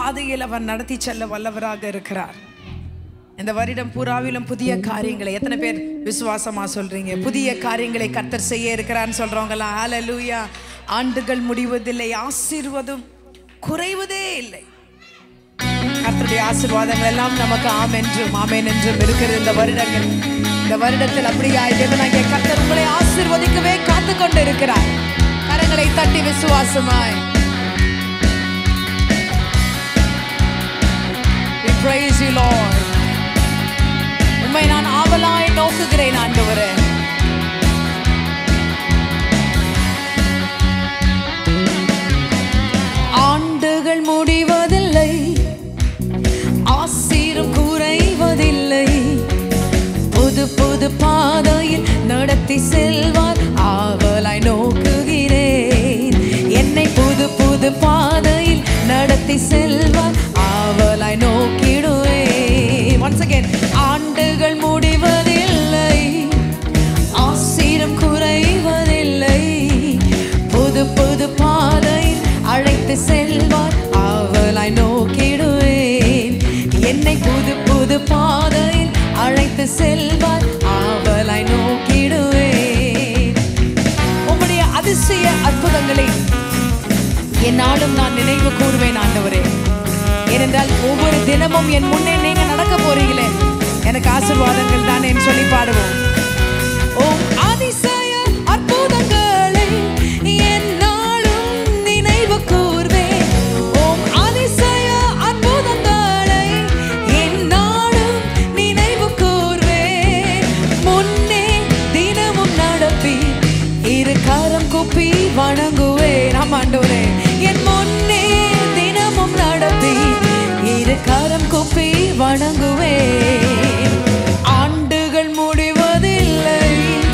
பாதையில் அவர் நடத்தி செல்ல வல்லவராக இருக்கிறார் இந்த வருடம் பூராவிலும் புதிய காரியங்களை எத்தனை பேர் விசுவாசமா சொல்றீங்க புதிய காரியங்களை கர்த்தர் செய்ய இருக்கிறான்னு சொல்றவங்களாம் ஹalleluya ஆண்டுகள் முடிவதில்லை ஆசீர்வாதம் குறைவதே இல்லை கர்த்தருடைய ஆசீர்வாதங்கள் எல்லாம் நமக்கு ஆம் என்றும் ஆமேன் என்றும் இருக்கிறது இந்த வருடங்கள் இந்த வருடத்தில் அப்படியா தேவனாகிய கர்த்தர் உங்களை ஆசீர்வதிக்கவே காத்து கொண்டு இருக்கிறார் கரங்களை தட்டி விசுவாசமாய் We praise you, Lord. உம்மை நான் ஆவலாய் நோக்குகிறேன் ஆண்டவரே ஆண்டுகள் முடிவதில்லை ஆசீரும் குறைவதில்லை புது புது பாதையில் நடத்தி செல்வார் ஆவலாய் நோக்குகிறேன் என்னை புது புது பாதையில் நடத்தி செல்வார் ஆவலாய் நோக்கிடுவேன் once again ஆண்டுகள் முடிவதில்லை ஆசீரம் குறைவதில்லை புது புது பாதையில் அழைத்து செல்வார் ஆவலாய் நோக்கிடுவேன் என்னை புது புது பாதையில் அழைத்து செல்வார் ஆவலாய் நோக்கிடுவேன் உம்முடைய அதிசய அற்புதங்களை என்னாலும் நான் நினைவு கூறுவேன் ஆண்டவரே ஏனென்றால் ஒவ்வொரு தினமும் என் முன்னே நீங்க நடக்க போறீங்களே எனக்கு ஆசீர்வாதங்கள் தான் என்று சொல்லி பாடுவோம் ஓம் அதிசய அற்புதங்களை என்னாலும் நினைவு கூர்வேன் ஓம் அதிசய அற்புதங்களை என்னாலும் நினைவு கூர்வேன் முன்னே தினமும் நடப்பி இரு கரம் குப்பி வணங்குவேன் ஆமாண்டோரே என் முன்னே தினமும் நடப்பி இரு கரம் குப்பி வணங்குவேன் ஆண்டுகள் முடிவதில்லை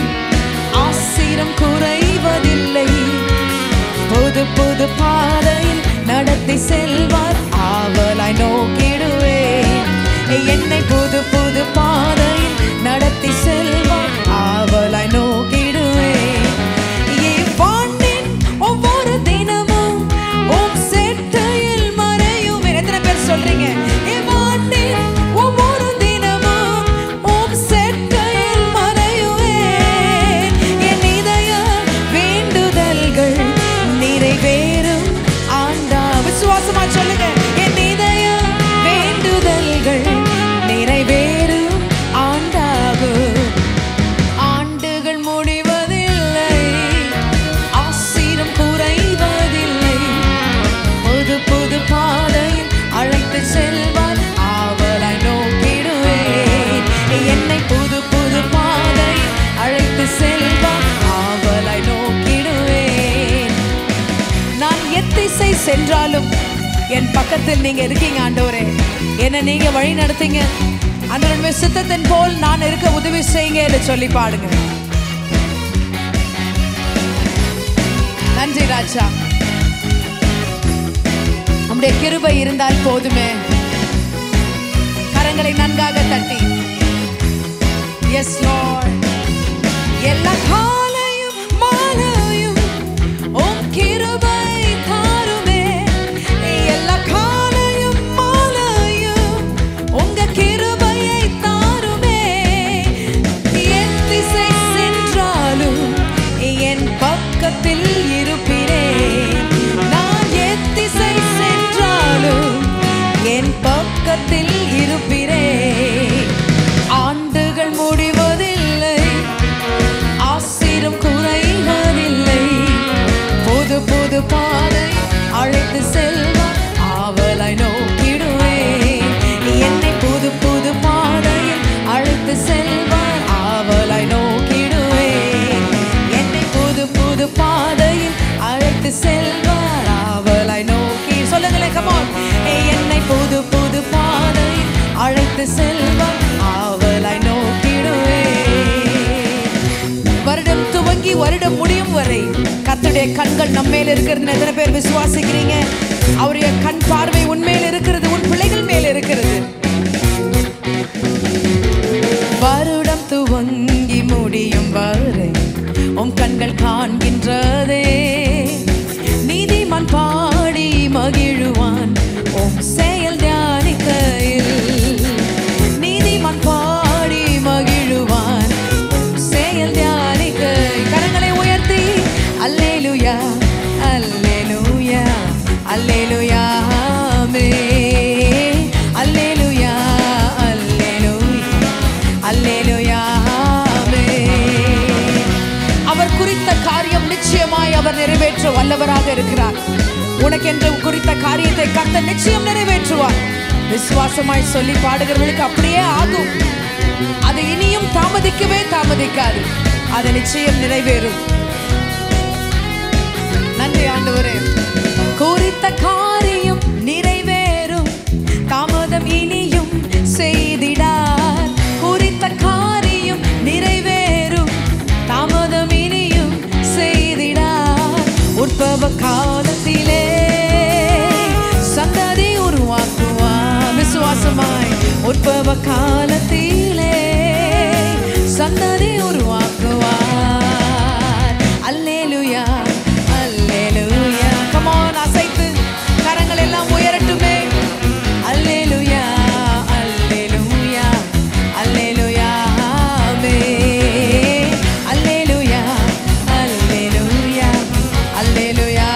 ஆசிரம் குறைவதில்லை புது புது பாதையில் நடத்தி செல்வார் ஆவலாய் நோக்கிடுவேன் என்னை புது புது பாதையில் நடத்தி செல்வார் ஆவலாய் நோக்கிடுவேன் இவ்வாண்டின் ஒவ்வொரு தினமும் உம் செட்டையில் மறையும் எத்தனை பேர் சொல்றீங்க இவ்வாண்டின் ஒவ்வொரு தினமும் உம் செட்டையில் மறையுவேன் என் இதய வேண்டுதல்கள் நிறைவேறும் ஆண்டா விசுவாசமா சொல்லுங்க என் இதய வேண்டுதல்கள் நிறைவேறும் ஆண்டாகும் ஆண்டுகள் முடிவதில்லை ஆசீரம் குறைவதில்லை புது புது பாதையில் அழைத்து செல்வார் ஆவலாய் நோக்கிடுவேன் என்னை புது புது பாதையில் அழைத்து செல்வார் ஆவலாய் நோக்கிடுவேன் நான் எத்திசை சென்றாலும் என் பக்கத்தில் நீங்க இருக்கீங்க ஆண்டவரே என்ன நீங்க வழி நடத்தீங்க அந்த சித்தத்தின் போல் நான் இருக்க உதவி செய்யுங்க என்று சொல்லி பாடுங்க நன்றி ராஜா நம்முடைய கிருபை இருந்தால் போதுமே கரங்களை நன்காக தட்டி எஸ் லார்ட் எல்லா காலையும் மாலையும் உம் கிருபை தாருமே எல்லா காலையும் மாலையும் உங்க கிருபையை தாருமே என் திசை சென்றாலும் என் பக்கத்தில் இருப்பினே நான் எத்திசை சென்றாலும் என் பக்கத்தில் இருப்பினே ஆண்டுகள் முடிவதில்லை ஆசிரம் குறைவதில்லை புது புது பாதை அழைத்து செல்வார் ஆவலாய் நோக்கிடுவேன் என்னை புது புது பாதையில் அழைத்து செல்வார் ஆவலாய் நோக்கிடுவேன் என்னை புது புது பாதையில் அழைத்து செல்வார் ஆவலாய் நோக்கி சொல்லுங்களேன் கமான் என்னை புது புது பாதையில் அழைத்து செல்வார் ஆவலாய் நோக்கிடுவேன் வருடம் துவங்கி வருடம் முடியும் வரை கர்த்தருடைய கண்கள் நம்ம மேல இருக்கிறது எத்தனை பேர் விசுவாசிக்கிறீங்க அவருடைய கண் பார்வை உண்மையில் இருக்கிறது உன் பிள்ளைகள் மேல் இருக்கிறது வருடம் துவங்கி முடியும் வரை உன் கண்கள் காண்கின்றதே நீதிமான் பாடி மகிழுவான் உம் செ உனக்கென்று குறித்த காரியத்தை கர்த்தர் நிச்சயம் நிறைவேற்றுவார் விசுவாசமாய் சொல்லி பாடுகிறவர்களுக்கு அப்படியே ஆகும் அது இனியும் தாமதிக்கவே தாமதிக்காது அது நிச்சயம் நிறைவேறும் நன்றி ஆண்டவரே குறித்த காரியம் நிறைவேறும் தாமதம் இனியும் செய்திடார் குறித்த காரியம் நிறைவேறும் தாமதம் இனியும் செய்திடார் உற்பவ காலத்திலே சந்ததி உருவாக்குவார் விசுவாசமாய் உற்பவ காலத்திலே சந்ததி உருவாக்குவார் அல்லேலுயா அல்லேலுயா come on அசைத்து கரங்கள் எல்லாம் உயரட்டுமே அல்லேலுயா அல்லேலுயா அல்லேலுயா ஆமென் அல்லேலுயா அல்லேலுயா அல்லேலுயா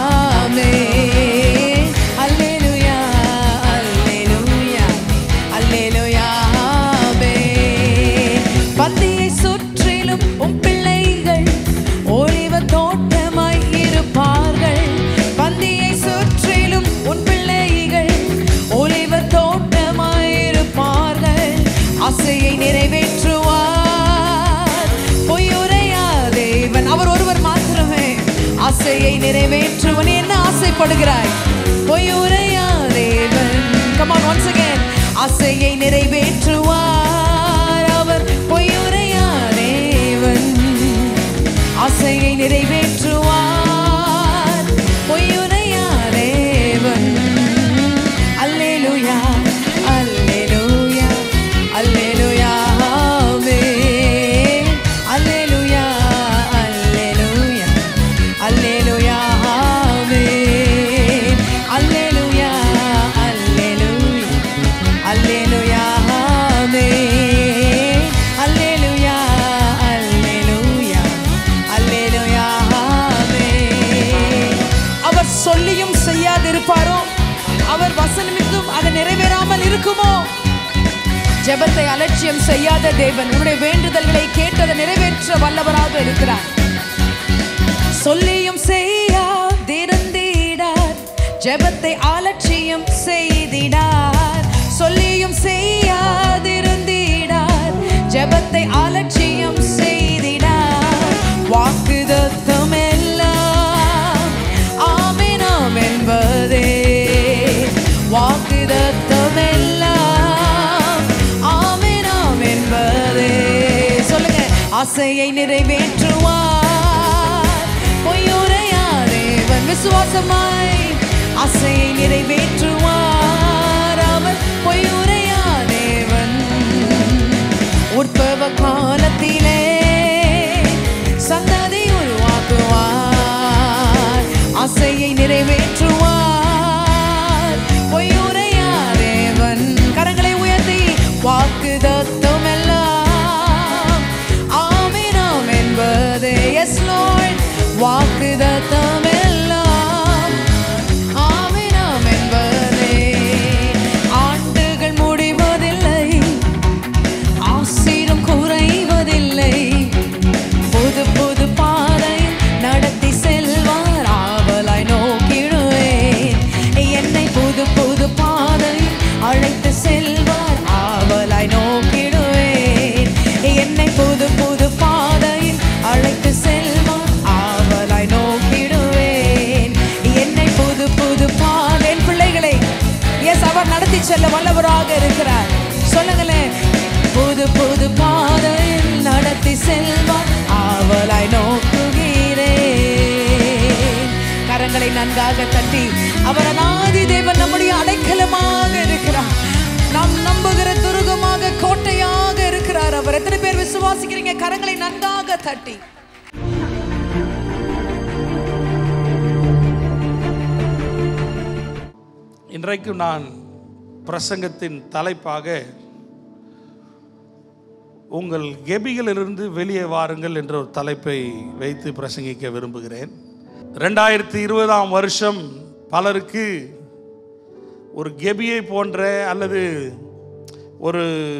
ஆமென் அல்லேலுயா அல்லேலுயா அல்லேலுயா ஆமென் பந்தியை சுற்றிலும் உம் பிள்ளைகள் ஒளிவ தோட்டமாய் இருப்பார்கள் பந்தியை சுற்றிலும் உன் பிள்ளைகள் ஒளிவ தோட்டமாய் இருப்பார்கள் ஆசையை நிறைவேற்றுவார் பொய்யுரையா தேவன் அவர் ஒருவர் மாத்திரமே ஆசையை நிறைவேற்றுவன் என்ன ஆசைப்படுகிறாய் பொய்யுரையா தேவன் come on once again ஆசையை நிறைவேற்றுவார் அவர் பொய்யுரையா தேவன் ஆசையை நிறைவேற்றுவார் பொய்யுரையா தேவன் அல்லேலுயா அல்லேலுயா அல்லேலுயா ஆமென் அல்லேலுயா அல்லேலுயா அல்லேலுயா ஆமென் அல்லேலுயா அல்லேலுயா அல்லேலுயா ஆமென் அல்லேலுயா அல்லேலுயா அல்லேலுயா ஆமென் அவர் சொல்லியும் செய்யாதிருப்பாரோ அவர் வசனமிட்டும் அது நிறைவேறாமல் இருக்குமோ ஜெபத்தை அலட்சியம் செய்யாத தேவன் உன்னுடைய வேண்டுதல்களை கேட்டதை நிறைவேற்ற வல்லவராக இருக்கிறார் சொல்லியும் செய்யாதிருந்திடார் ஜெபத்தை அலட்சியம் செய்திடார் சொல்லியும் செய்யாதிருந்திடார் ஜெபத்தை அலட்சியம் செய்திடார் வாக்குதத்தம் எல்லாம் ஆமெனாம் என்பதே வாக்குதத்தம் எல்லாம் ஆமெனாம் என்பதே சொல்லுங்க ஆசையை நிறைவேற்றுவார் பொய்யுரையா தேவன் விசுவாசமாய் ஆசையை நிறைவேற்றுவார் அவர் பொய்யுரையா தேவன் உற்பவ காலத்திலே சந்ததி உருவாக்குவார் ஆசையை நிறைவேற்றுவார் பொய்யுரையா தேவன் கரங்களை உயர்த்தி வாக்கு தத்துவம் எல்லாம் ஆமினாம் என்பது எஸ் லார்ட் வாக்கு தத்துவம் எல்லாம் ஆமினாம் என்பதே ஆண்டுகள் முடிவதில்லை ஆசீரும் குறைவதில்லை புது புது பாதை நடத்தி செல்வார் ஆவலாய் நோக்கிடுவேன் என்னை புது புது பாதை அழைத்து செல்வார் ஆவலாய் நோக்கிடுவேன் என்னை புது புது பாதையில் அழைத்து செல்வார் ஆவலாய் நோக்கிடுவேன் என்னை புது புது பாதை என் பிள்ளைகளை எஸ் அவர் நடத்தி செல்ல வல்லவராக இருக்கிறார் சொல்லுங்களேன் புது புது பாதையில் நடத்தி செல்வார் ஆவலாய் நோக்குகிறேன் கரங்களை நன்றாக தட்டி அவர் அநாதி தேவன் நம்முடைய அடைக்கலமாக இருக்கிறார் நாம் நம்புகிற துருகமாக கோட்டையாக இருக்கிறார் அவர் எத்தனை பேர் விசுவாசிக்கிறீங்க கரங்களை நன்றாக தட்டி இன்றைக்கு நான் பிரசங்கத்தின் தலைப்பாக உங்கள் கெபிகளிலிருந்து வெளியே வாருங்கள் என்ற ஒரு தலைப்பை வைத்து பிரசங்கிக்க விரும்புகிறேன் ரெண்டாயிரத்தி இருபதாம் வருஷம் பலருக்கு ஒரு கெபியை போன்ற அல்லது ஒரு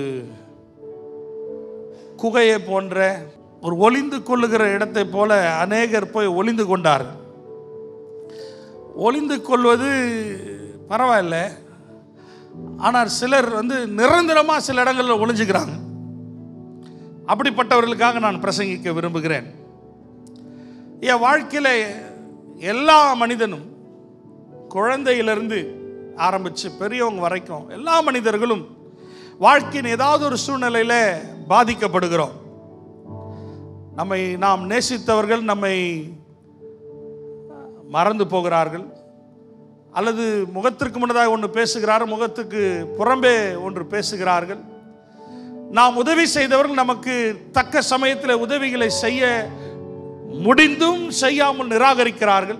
குகையை போன்ற ஒரு ஒளிந்து கொள்ளுகிற இடத்தை போல அநேகர் போய் ஒளிந்து கொண்டார் ஒளிந்து கொள்வது பரவாயில்ல ஆனால் சிலர் வந்து நிரந்தரமாக சில இடங்களில் ஒளிஞ்சுக்கிறாங்க அப்படிப்பட்டவர்களுக்காக நான் பிரசங்கிக்க விரும்புகிறேன் என் வாழ்க்கையில் எல்லா மனிதனும் குழந்தையிலிருந்து ஆரம்பித்து பெரியவங்க வரைக்கும் எல்லா மனிதர்களும் வாழ்க்கையின் ஏதாவது ஒரு சூழ்நிலையில் பாதிக்கப்படுகிறோம் நம்மை நாம் நேசித்தவர்கள் நம்மை மறந்து போகிறார்கள் அல்லது முகத்திற்கு முன்னதாக ஒன்று பேசுகிறார் முகத்துக்கு புறம்பே ஒன்று பேசுகிறார்கள் நாம் உதவி செய்தவர்கள் நமக்கு தக்க சமயத்தில் உதவிகளை செய்ய முடிந்தும் செய்யாமல் நிராகரிக்கிறார்கள்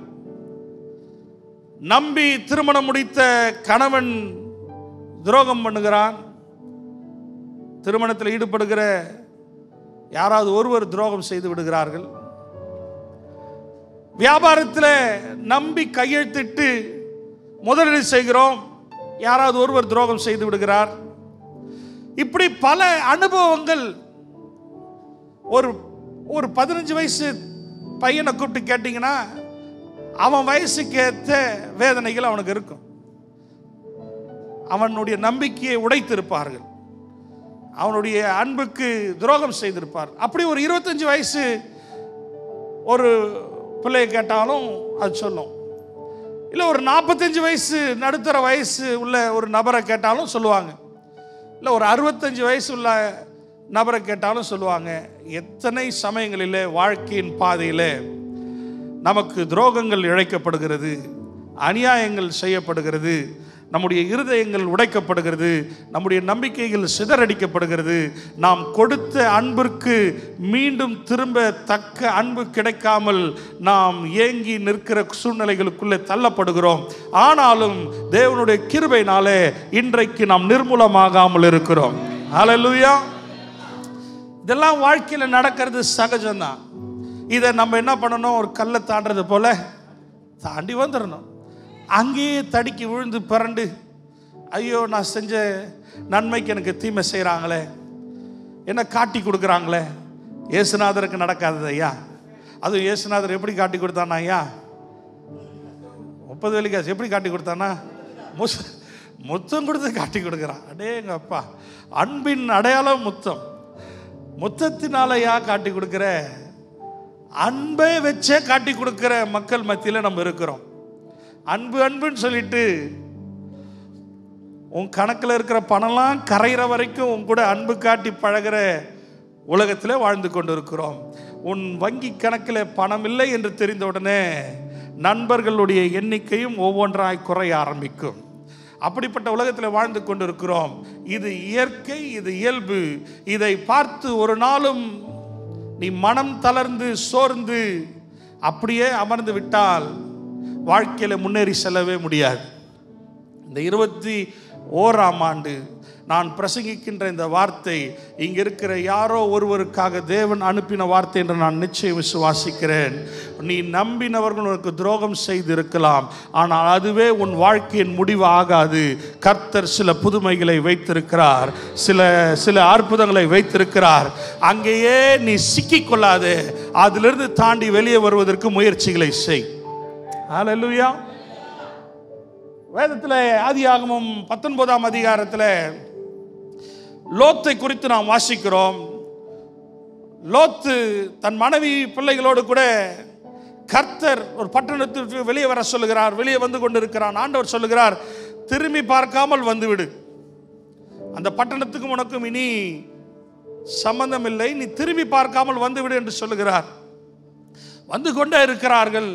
நம்பி திருமணம் முடித்த கணவன் துரோகம் பண்ணுகிறான் திருமணத்தில் ஈடுபடுகிற யாராவது ஒருவர் துரோகம் செய்து விடுகிறார்கள் வியாபாரத்தில் நம்பி கையெழுத்திட்டு முதலீடு செய்கிறோம் யாராவது ஒருவர் துரோகம் செய்து விடுகிறார் இப்படி பல அனுபவங்கள் ஒரு ஒரு பதினஞ்சு வயசு பையனை கூப்பிட்டு கேட்டிங்கன்னா அவன் வயசுக்கு ஏற்ற வேதனைகள் அவனுக்கு இருக்கும் அவனுடைய நம்பிக்கையை உடைத்திருப்பார்கள் அவனுடைய அன்புக்கு துரோகம் செய்திருப்பார் அப்படி ஒரு இருபத்தஞ்சு வயசு ஒரு பிள்ளையை கேட்டாலும் அது சொல்லும் இல்லை ஒரு நாற்பத்தஞ்சு வயசு நடுத்தர வயசு உள்ள ஒரு நபரை கேட்டாலும் சொல்லுவாங்க இல்லை ஒரு அறுபத்தஞ்சு வயசு உள்ள நபரை கேட்டாலும் சொல்லுவாங்க எத்தனை சமயங்களில் வாழ்க்கையின் பாதையில் நமக்கு துரோகங்கள் இழைக்கப்படுகிறது அநியாயங்கள் செய்யப்படுகிறது நம்முடைய இருதயங்கள் உடைக்கப்படுகிறது நம்முடைய நம்பிக்கைகள் சிதறடிக்கப்படுகிறது நாம் கொடுத்த அன்பிற்கு மீண்டும் திரும்ப தக்க அன்பு கிடைக்காமல் நாம் ஏங்கி நிற்கிற சூழ்நிலைகளுக்குள்ளே தள்ளப்படுகிறோம் ஆனாலும் தேவனுடைய கிருபையினாலே இன்றைக்கு நாம் நிர்மூலமாகாமல் இருக்கிறோம் ஹalleluya இதெல்லாம் வாழ்க்கையில் நடக்கிறது சகஜம்தான் இதை நம்ம என்ன பண்ணணும் ஒரு கல்லை தாண்டது போல தாண்டி வந்துடணும் அங்கேயே தடுக்கி விழுந்து பிறண்டு ஐயோ நான் செஞ்ச நன்மைக்கு எனக்கு தீமை செய்கிறாங்களே என்ன காட்டி கொடுக்குறாங்களே இயேசுநாதருக்கு நடக்காதது ஐயா அதுவும் இயேசுநாதர் எப்படி காட்டி கொடுத்தானா ஐயா முப்பது வெள்ளிக்காசு எப்படி காட்டி கொடுத்தானா முஸ் முத்தம் கொடுத்து காட்டி கொடுக்குறான் அடே எங்கள் அப்பா அன்பின் அடையாளம் முத்தம் முத்தத்தினாலயா காட்டி கொடுக்குற அன்பை வச்சே காட்டி கொடுக்குற மக்கள் மத்தியில் நம்ம இருக்கிறோம் அன்பு அன்புன்னு சொல்லிட்டு உன் கணக்கில் இருக்கிற பணம்லாம் கரையிற வரைக்கும் உன் கூட அன்பு காட்டி பழகிற உலகத்தில் வாழ்ந்து கொண்டு இருக்கிறோம் உன் வங்கி கணக்கில் பணம் இல்லை என்று தெரிந்த உடனே நண்பர்களுடைய எண்ணிக்கையும் ஒவ்வொன்றாய் குறைய ஆரம்பிக்கும் அப்படிப்பட்ட உலகத்தில் வாழ்ந்து கொண்டிருக்கிறோம் இது இயற்கை இது இயல்பு இதை பார்த்து ஒரு நாளும் நீ மனம் தளர்ந்து சோர்ந்து அப்படியே அமர்ந்து விட்டால் வாழ்க்கையில் முன்னேறி செல்லவே முடியாது இந்த இருபத்தி ஓராம் ஆண்டு நான் பிரசங்கிக்கின்ற இந்த வார்த்தை இங்க இருக்கிற யாரோ ஒருவருக்காக தேவன் அனுப்பின வார்த்தை என்று நான் நிச்சயம் விசுவாசிக்கிறேன் நீ நம்பினவர்கள் உனக்கு துரோகம் செய்து இருக்கலாம் ஆனால் அதுவே உன் வாழ்க்கையின் முடிவு ஆகாது கர்த்தர் சில புதுமைகளை வைத்திருக்கிறார் சில சில அற்புதங்களை வைத்திருக்கிறார் அங்கேயே நீ சிக்கிக்கொள்ளாதே அதிலிருந்து தாண்டி வெளியே வருவதற்கு முயற்சிகளை செய் ஹalleluya வேதத்தில் ஆதியாகமம் பத்தொன்பதாம் அதிகாரத்தில் லோத்தை குறித்து நாம் வாசிக்கிறோம் லோத்து தன் மனைவி பிள்ளைகளோடு கூட கர்த்தர் ஒரு பட்டணத்திற்கு வெளியே வர சொல்லுகிறார் வெளியே வந்து கொண்டிருக்கிறான் ஆண்டவர் சொல்லுகிறார் திரும்பி பார்க்காமல் வந்துவிடு அந்த பட்டணத்துக்கும் உனக்கும் இனி சம்பந்தம் இல்லை நீ திரும்பி பார்க்காமல் வந்துவிடு என்று சொல்லுகிறார் வந்து கொண்டே இருக்கிறார்கள்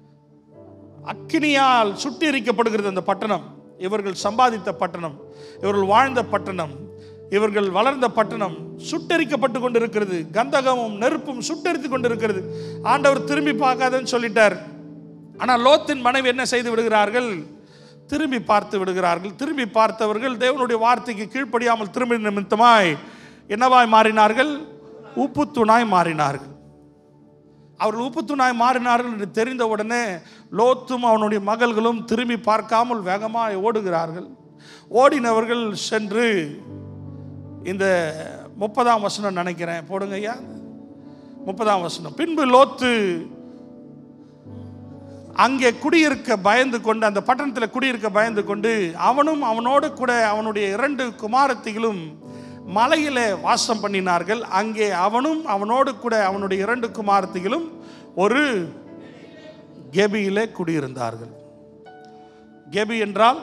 அக்கினியால் சுட்டி எரிக்கப்படுகிறது அந்த பட்டணம் இவர்கள் சம்பாதித்த பட்டணம் இவர்கள் வாழ்ந்த பட்டணம் இவர்கள் வளர்ந்த பட்டணம் சுட்டெரிக்கப்பட்டு கொண்டிருக்கிறது கந்தகமும் நெருப்பும் சுட்டெரித்து கொண்டிருக்கிறது ஆண்டவர் திரும்பி பார்க்காதன்னு சொல்லிட்டார் ஆனால் லோத்தின் மனைவி என்ன செய்து விடுகிறார்கள் திரும்பி பார்த்து விடுகிறார்கள் திரும்பி பார்த்தவர்கள் தேவனுடைய வார்த்தைக்கு கீழ்ப்படியாமல் திரும்பி நிமித்தமாய் என்னவாய் மாறினார்கள் உப்பு துணாய் மாறினார்கள் அவர்கள் உப்பு துணாய் மாறினார்கள் என்று தெரிந்த உடனே லோத்தும் அவனுடைய மகள்களும் திரும்பி பார்க்காமல் வேகமாக ஓடுகிறார்கள் ஓடினவர்கள் சென்று இந்த முப்பதாம் வசனம் நினைக்கிறேன் போடுங்க ஐயா முப்பதாம் வசனம் பின்பு லோத்து அங்கே குடியிருக்க பயந்து கொண்டு அந்த பட்டணத்தில் குடியிருக்க பயந்து கொண்டு அவனும் அவனோடு கூட அவனுடைய இரண்டு குமாரத்திகளும் மலையிலே வாசம் பண்ணினார்கள் அங்கே அவனும் அவனோடு கூட அவனுடைய இரண்டு குமாரத்திகளும் ஒரு கெபியிலே குடியிருந்தார்கள் கெபி என்றால்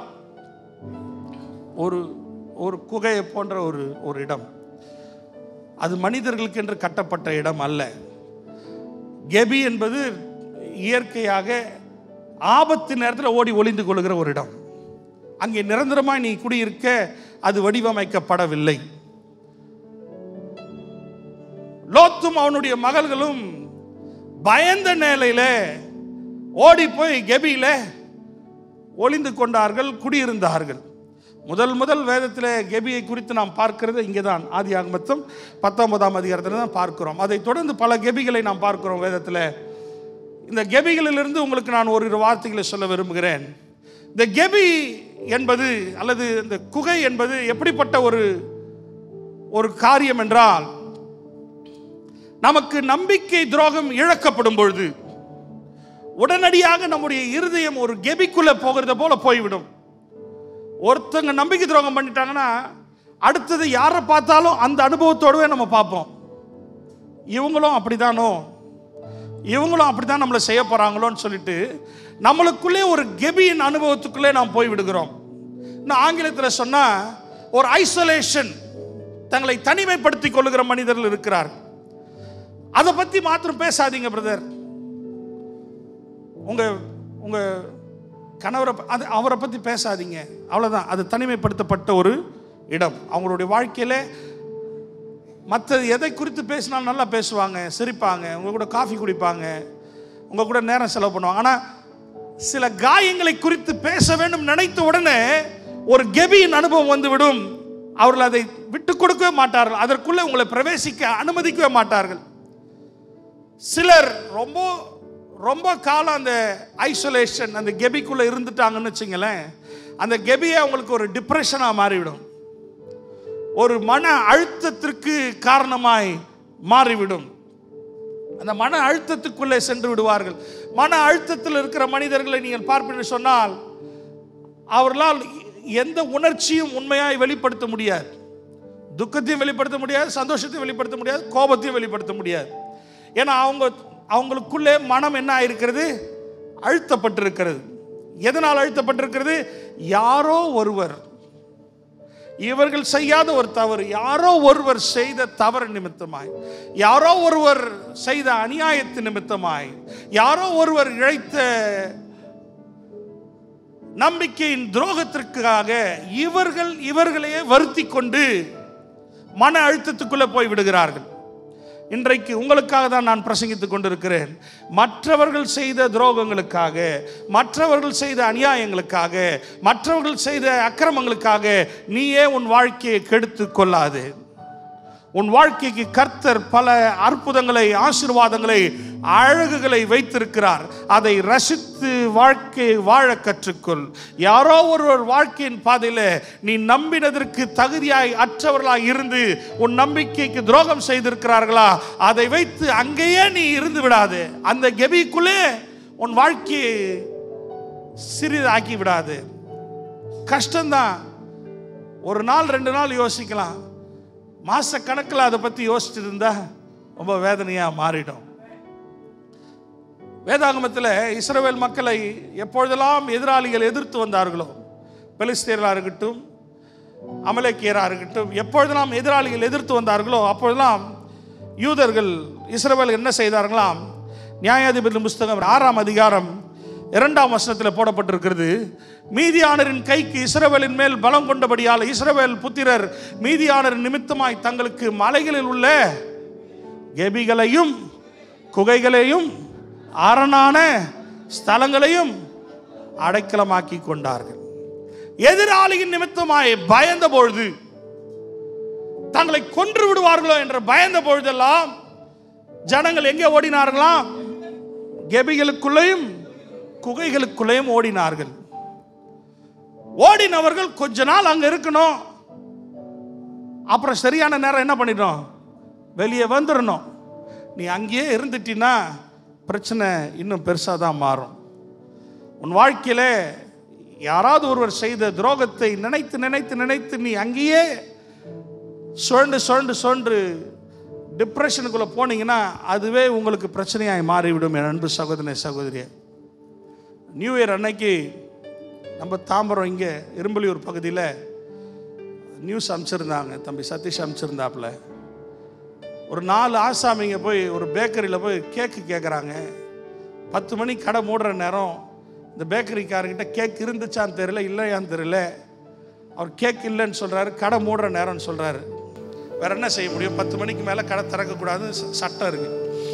ஒரு ஒரு குகையை போன்ற ஒரு ஒரு இடம் அது மனிதர்களுக்கு என்று கட்டப்பட்ட இடம் அல்ல கெபி என்பது இயற்கையாக ஆபத்து நேரத்தில் ஓடி ஒளிந்து கொள்கிற ஒரு இடம் அங்கே நிரந்தரமாய் நீ குடியிருக்க அது வடிவமைக்கப்படவில்லை லோத்தும் அவனுடைய மகள்களும் பயந்த நிலையில ஓடி போய் கெபியில ஒளிந்து கொண்டார்கள் குடியிருந்தார்கள் முதல் முதல் வேதத்தில் கெபியை குறித்து நாம் பார்க்கிறது இங்கே தான் ஆதி ஆகமத்தம் பத்தொன்பதாம் அதிகாரத்தில் தான் பார்க்கிறோம் அதை தொடர்ந்து பல கெபிகளை நாம் பார்க்கிறோம் வேதத்தில் இந்த கெபிகளிலிருந்து உங்களுக்கு நான் ஒரு வார்த்தைகளை சொல்ல விரும்புகிறேன் இந்த கெபி என்பது அல்லது இந்த குகை என்பது எப்படிப்பட்ட ஒரு ஒரு காரியம் என்றால் நமக்கு நம்பிக்கை துரோகம் இழக்கப்படும் பொழுது உடனடியாக நம்முடைய இருதயம் ஒரு கெபிக்குள்ள போகிறத போல போய்விடும் ஒருத்தங்க நம்பிக்கை துரோகம் பண்ணிட்டாங்கன்னா அடுத்தது யாரை பார்த்தாலும் அந்த அனுபவத்தோடவே நம்ம பார்ப்போம் இவங்களும் அப்படிதானோ இவங்களும் அப்படிதான் நம்மளை செய்ய போறாங்களோன்னு சொல்லிட்டு நம்மளுக்குள்ளே ஒரு கெபியின் அனுபவத்துக்குள்ளே நாம் போய் விடுகிறோம் இன்னும் ஆங்கிலத்தில் சொன்னா ஒரு ஐசோலேஷன் தங்களை தனிமைப்படுத்திக் கொள்ளுகிற மனிதர்கள் இருக்கிறார் அதை பத்தி மாத்திரம் பேசாதீங்க பிரதர் உங்க உங்க கணவரை ப- அது அவரை பத்தி பேசாதீங்க அவ்வளவுதான் அது தனிமைப்படுத்தப்பட்ட ஒரு இடம் அவங்களுடைய வாழ்க்கையில மற்ற எதை குறித்து பேசினாலும் நல்லா பேசுவாங்க சிரிப்பாங்க உங்க கூட காஃபி குடிப்பாங்க உங்க கூட நேரம் செலவு பண்ணுவாங்க ஆனா சில காயங்களை குறித்து பேச வேண்டும் நினைத்த உடனே ஒரு கெபியின் அனுபவம் வந்துவிடும் அவர்கள் அதை விட்டு கொடுக்கவே மாட்டார்கள் அதற்குள்ளே உங்களை பிரவேசிக்க அனுமதிக்கவே மாட்டார்கள் சிலர் ரொம்ப ரொம்ப காலம் அந்த ஐசோலேஷன் அந்த கெபிக்குள்ள இருந்துட்டாங்கன்னு வச்சுங்களேன் அந்த கெபியை அவங்களுக்கு ஒரு டிப்ரெஷனாக மாறிவிடும் ஒரு மன அழுத்தத்திற்கு காரணமாய் மாறிவிடும் அந்த மன அழுத்தத்துக்குள்ளே சென்று விடுவார்கள் மன அழுத்தத்தில் இருக்கிற மனிதர்களை நீங்கள் பார்ப்பீர்கள் சொன்னால் அவர்களால் எந்த உணர்ச்சியும் உண்மையாய் வெளிப்படுத்த முடியாது துக்கத்தையும் வெளிப்படுத்த முடியாது சந்தோஷத்தையும் வெளிப்படுத்த முடியாது கோபத்தையும் வெளிப்படுத்த முடியாது ஏன்னா அவங்க அவங்களுக்குள்ளே மனம் என்ன ஆயிருக்கிறது அழுத்தப்பட்டிருக்கிறது எதனால் அழுத்தப்பட்டிருக்கிறது யாரோ ஒருவர் இவர்கள் செய்யாத ஒரு தவறு யாரோ ஒருவர் செய்த தவறு நிமித்தமாய் யாரோ ஒருவர் செய்த அநியாயத்து நிமித்தமாய் யாரோ ஒருவர் இழைத்த நம்பிக்கையின் துரோகத்திற்காக இவர்கள் இவர்களையே வருத்தி கொண்டு மன அழுத்தத்துக்குள்ளே போய் விடுகிறார்கள் இன்றைக்கு உங்களுக்காக தான் நான் பிரசங்கித்துக் கொண்டிருக்கிறேன் மற்றவர்கள் செய்த துரோகங்களுக்காக மற்றவர்கள் செய்த அநியாயங்களுக்காக மற்றவர்கள் செய்த அக்கிரமங்களுக்காக நீயே உன் வாழ்க்கையை கெடுத்து கொள்ளாது உன் வாழ்க்கைக்கு கர்த்தர் பல அற்புதங்களை ஆசீர்வாதங்களை அழகுகளை வைத்திருக்கிறார் அதை ரசித்து வாழ்க்கை வாழ கற்றுக்கொள் யாரோ ஒருவர் வாழ்க்கையின் பாதையில் நீ நம்பினதற்கு தகுதியாய் அற்றவர்களாய் இருந்து உன் நம்பிக்கைக்கு துரோகம் செய்திருக்கிறார்களா அதை வைத்து அங்கேயே நீ இருந்து விடாது அந்த கெபிக்குள்ளே உன் வாழ்க்கையை சிறிதாக்கி விடாது கஷ்டம்தான் ஒரு நாள் ரெண்டு நாள் யோசிக்கலாம் மாச கணக்கில் அதை பற்றி யோசிச்சுட்டு இருந்தா ரொம்ப வேதனையாக மாறிடும் வேதாகமத்தில் இஸ்ரவேல் மக்களை எப்பொழுதெல்லாம் எதிராளிகள் எதிர்த்து வந்தார்களோ பெலிஸ்தீர்களாக இருக்கட்டும் அமலேக்கியராக இருக்கட்டும் எப்பொழுதெல்லாம் எதிராளிகள் எதிர்த்து வந்தார்களோ அப்பொழுதெல்லாம் யூதர்கள் இஸ்ரவேல் என்ன செய்தார்களாம் நியாயாதிபதி புஸ்தகம் ஆறாம் அதிகாரம் இரண்டாம் வசனத்தில் போடப்பட்டிருக்கிறது மீதியானரின் கைக்கு இஸ்ரவேலின் மேல் பலம் கொண்டபடியால் இஸ்ரவேல் புத்திரர் மீதியானரின் நிமித்தமாய் தங்களுக்கு மலைகளில் உள்ள கெபிகளையும் குகைகளையும் அரணான ஸ்தலங்களையும் அடைக்கலமாக்கி கொண்டார்கள் எதிராளியின் நிமித்தமாய் பயந்த பொழுது தங்களை கொன்று விடுவார்களோ என்ற பயந்த பொழுதெல்லாம் ஜனங்கள் எங்கே ஓடினார்களாம் கெபிகளுக்குள்ளேயும் குகைகளுக்குள்ளேயும் ஓடினார்கள் ஓடினவர்கள் கொஞ்ச நாள் அங்க இருக்கணும் அப்புறம் சரியான நேரம் என்ன பண்ணிட்டோம் வெளியே வந்துடணும் நீ அங்கேயே இருந்துட்டினா பிரச்சனை இன்னும் பெருசாக தான் மாறும் உன் வாழ்க்கையிலே யாராவது ஒருவர் செய்த துரோகத்தை நினைத்து நினைத்து நினைத்து நீ அங்கேயே சுழண்டு சுழண்டு சுழன்று டிப்ரெஷனுக்குள்ளே போனீங்கன்னா அதுவே உங்களுக்கு பிரச்சனையாய் மாறிவிடும் என் அன்பு சகோதரனே சகோதரியே நியூ இயர் அன்னைக்கு நம்ம தாம்பரம் இங்கே இரும்பலியூர் பகுதியில் நியூஸ் அனுப்பிச்சிருந்தாங்க தம்பி சதீஷ் அனுப்பிச்சிருந்தாப்புல ஒரு நாலு ஆசாமிங்க போய் ஒரு பேக்கரியில் போய் கேக்கு கேட்குறாங்க பத்து மணி கடை மூடுற நேரம் இந்த பேக்கரிக்காரர்கிட்ட கேக் இருந்துச்சான்னு தெரியல இல்லையான்னு தெரியல அவர் கேக் இல்லைன்னு சொல்கிறாரு கடை மூடுற நேரம்னு சொல்கிறாரு வேற என்ன செய்ய முடியும் பத்து மணிக்கு மேலே கடை திறக்கக்கூடாதுன்னு ச- சட்டம் இருக்கு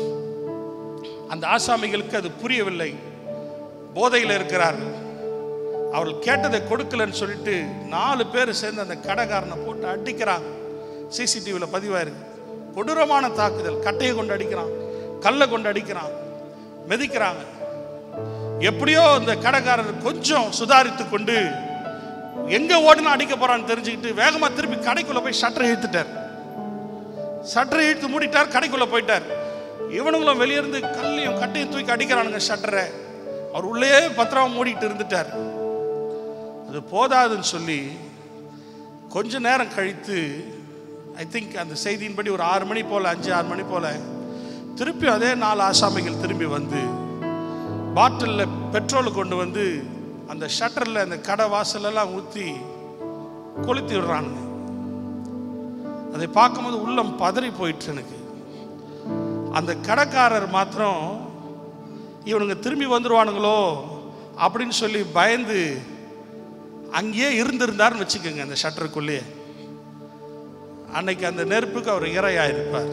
அந்த ஆசாமிகளுக்கு அது புரியவில்லை போதையில் இருக்கிறார்கள் அவர்கள் கேட்டதை கொடுக்கலன்னு சொல்லிட்டு நாலு பேர் சேர்ந்து அந்த கடைக்காரனை போட்டு அடிக்கிறாங்க சிசிடிவியில் பதிவாயிருக்கு கொடூரமான தாக்குதல் கட்டையை கொண்டு அடிக்கிறான் கல்லை கொண்டு அடிக்கிறான் மிதிக்கிறாங்க எப்படியோ இந்த கடைக்காரர் கொஞ்சம் சுதாரித்து கொண்டு எங்க ஓடுனா அடிக்க போறான்னு தெரிஞ்சுக்கிட்டு வேகமா திருப்பி கடைக்குள்ள போய் ஷட்டரை இழுத்துட்டார் ஷட்டரை இழுத்து மூடிட்டார் கடைக்குள்ள போயிட்டார் இவனுங்களும் வெளியிருந்து கல்லையும் கட்டையும் தூக்கி அடிக்கிறானுங்க ஷட்டரை அவர் உள்ளே பத்திரமா மூடிட்டு இருந்துட்டார் அது போதாதுன்னு சொல்லி கொஞ்ச நேரம் கழித்து ஐ திங்க் அந்த செய்தியின்படி ஒரு ஆறு மணி போல அஞ்சு ஆறு மணி போல திருப்பி அதே நாலு ஆசாமிகள் திரும்பி வந்து பாட்டிலில் பெட்ரோல் கொண்டு வந்து அந்த ஷட்டரில் அந்த கடை வாசலெல்லாம் ஊற்றி கொளுத்தி விடுறானுங்க அதை பார்க்கும்போது உள்ளம் பதறி போயிட்டு எனக்கு அந்த கடைக்காரர் மாத்திரம் இவனுங்க திரும்பி வந்துருவானுங்களோ அப்படின்னு சொல்லி பயந்து அங்கேயே இருந்திருந்தாருன்னு வச்சுக்கோங்க அந்த ஷட்டருக்குள்ளேயே அன்னைக்கு அந்த நெருப்புக்கு அவர் இரையாயிருப்பார்